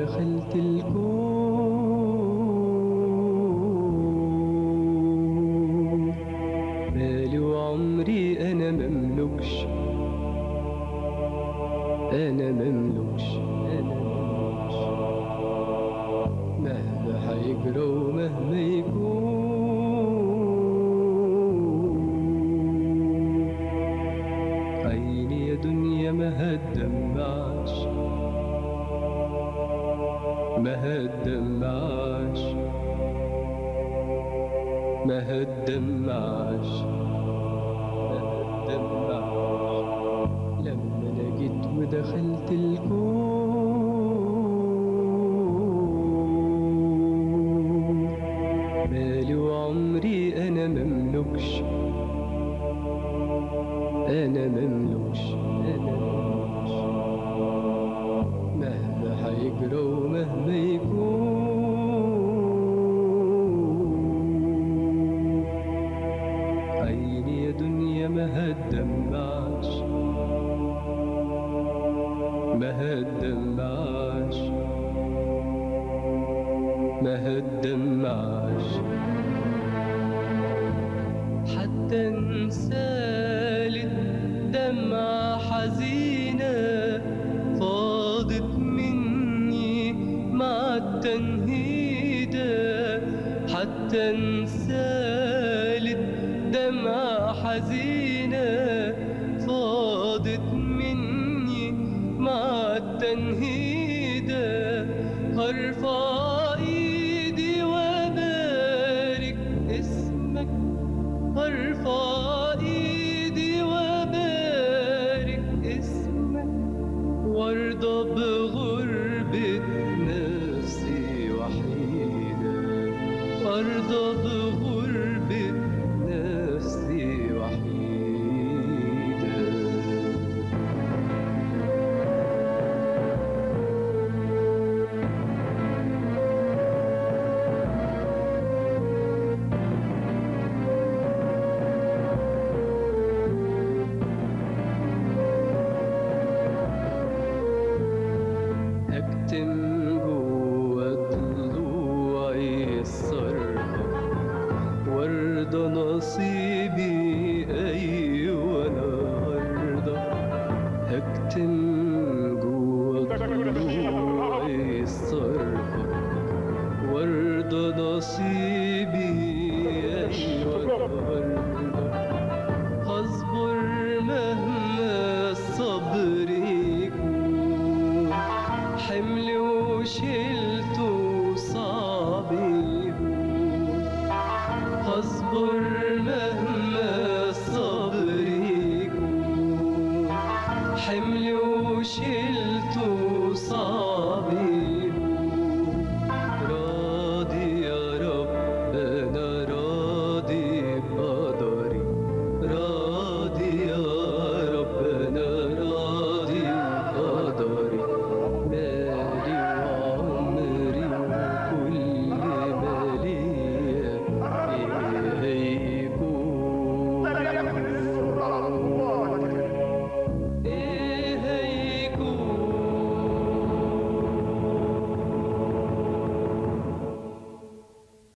ودخلت الكون بالي وعمري انا مملكش انا مملكش انا مملكش مهما هيجرى ومهما يكون عيني يا دنيا ما هتدمعش ما هتدمعش ما هتدمعش ما هتدمعش لما انا جيت ودخلت الكون مالي وعمري انا مملكش انا مملكش انا مملكش مهما هيجرى ومهما يكون عيني يا دنيا ما هتدمعش ما هتدمعش ما هتدمعش حتى انسالت دمعة حزينة فاضت مني مع التنهيدة حتى انسالت دمعة حزينة فاضت مني مع التنهيدة